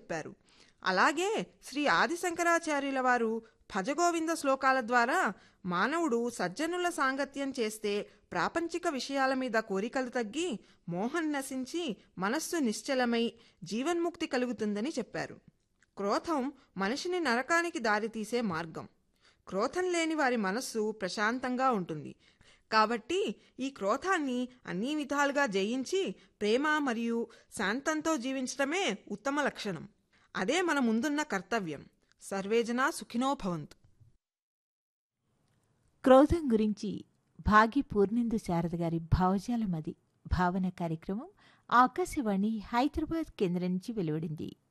చెప్పారు అలాగే శ్రీ ఆదిశంకరాచార్యుల వారు భజగోవింద శ్లోకాల ద్వారా మానవుడు సజ్జనుల సాంగత్యం చేస్తే ప్రాపంచిక విషయాల మీద కోరికలు తగ్గి మోహం నశించి మనస్సు నిశ్చలమై జీవన్ముక్తి కలుగుతుందని చెప్పారు క్రోధం మనిషిని నరకానికి దారితీసే మార్గం క్రోధం లేని వారి మనస్సు ప్రశాంతంగా ఉంటుంది కాబట్టి ఈ క్రోధాన్ని అన్ని విధాలుగా జయించి ప్రేమ మరియు శాంతంతో జీవించడమే ఉత్తమ లక్షణం అదే మన ముందున్న కర్తవ్యం సర్వేజన సుఖినో భవంతు క్రోధం గురించి భాగి పూర్ణిందు శారద గారి భావజాలమది భావన కార్యక్రమం ఆకాశవాణి హైదరాబాద్ కేంద్రం నుంచి వెలువడింది